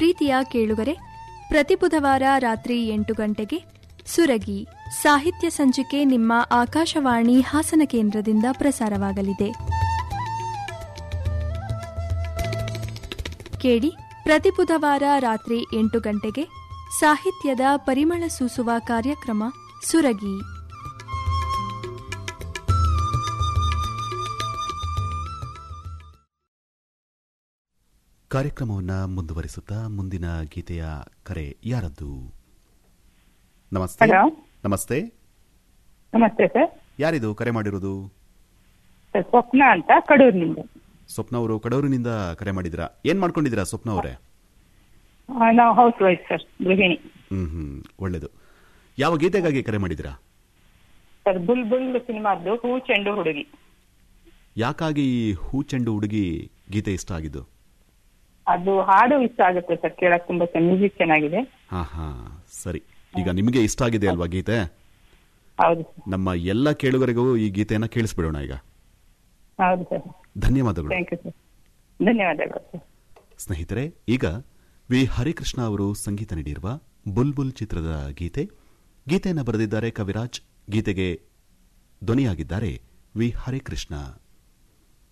ಪ್ರೀತಿಯ ಕೇಳುಗರೆ ಪ್ರತಿ ಬುಧವಾರ ರಾತ್ರಿ ಎಂಟು ಗಂಟೆಗೆ ಸುರಗಿ ಸಾಹಿತ್ಯ ಸಂಚಿಕೆ ನಿಮ್ಮ ಆಕಾಶವಾಣಿ ಹಾಸನ ಕೇಂದ್ರದಿಂದ ಪ್ರಸಾರವಾಗಲಿದೆ ಕೇಳಿ ಪ್ರತಿ ಬುಧವಾರ ರಾತ್ರಿ ಎಂಟು ಗಂಟೆಗೆ ಸಾಹಿತ್ಯದ ಪರಿಮಳ ಸೂಸುವ ಕಾರ್ಯಕ್ರಮ ಸುರಗಿ ಕಾರ್ಯಕ್ರಮವನ್ನು ಮುಂದುವರಿಸುತ್ತಾ ಮುಂದಿನ ಗೀತೆಯ ಕರೆ ಯಾರದ್ದು ನಮಸ್ತೆ ಹಲೋ ನಮಸ್ತೆ ನಮಸ್ತೆ ಸರ್ ಯಾರಿದು ಕರೆ ಮಾಡಿರೋದು ಸರ್ ಸ್ವಪ್ನ ಅಂತ ಕಡೂರಿನಿಂದ ಸ್ವಪ್ನ ಅವರು ಕಡೂರಿನಿಂದ ಕರೆ ಮಾಡಿದ್ರಾ ಏನ್ ಮಾಡ್ಕೊಂಡಿದ್ದೀರಾ ಸ್ವಪ್ನ ಅವರೇ ಆ, ನಾವು ಹೌಸ್ ವೈಫ್ ಸರ್ ಗೃಹಿಣಿ ಹ್ಮ್ ಹ್ಮ್ ಒಳ್ಳೇದು ಯಾವ ಗೀತೆಗಾಗಿ ಕರೆ ಮಾಡಿದ್ದೀರಾ ಸರ್ ಬುಲ್ ಬುಲ್ ಸಿನಿಮಾದ್ದು ಹೂ ಚೆಂಡು ಹುಡುಗಿ ಯಾಕಾಗಿ ಈ ಹೂ ಚೆಂಡು ಹುಡುಗಿ ಗೀತೆ ಇಷ್ಟ ಆಗಿದ್ದು ಅದು ಹಾಡು ಇಷ್ಟ ಆಗುತ್ತೆ ಸರ್ ಕೇಳಕ್ ತುಂಬಾ ಮ್ಯೂಸಿಕ್ ಚೆನ್ನಾಗಿದೆ ಹಾ ಹಾ ಸರಿ ಈಗ ನಿಮಗೆ ಇಷ್ಟ ಆಗಿದೆ ಅಲ್ವಾ ಗೀತೆ ಹೌದು ಸರ್ ನಮ್ಮ ಎಲ್ಲ ಕೇಳುಗರಿಗೂ ಈ ಗೀತೆಯನ್ನ ಕೇಳಿಸ್ಬಿಡೋಣ ಈಗ ಹೌದು ಸರ್ ಧನ್ಯವಾದಗಳು ಥ್ಯಾಂಕ್ ಯು ಸರ್ ಧನ್ಯವಾದಗಳು ಸರ್ ಸ್ನೇಹಿತರೆ ಈಗ ವಿ ಹರಿಕೃಷ್ಣ ಅವರು ಸಂಗೀತ ನೀಡಿರುವ ಬುಲ್ಬುಲ್ ಚಿತ್ರದ ಗೀತೆ ಗೀತೆಯನ್ನು ಬರೆದಿದ್ದಾರೆ ಕವಿರಾಜ್ ಗೀತೆಗೆ ಧ್ವನಿಯಾಗಿದ್ದಾರೆ ವಿ ಹರಿಕೃಷ್ಣ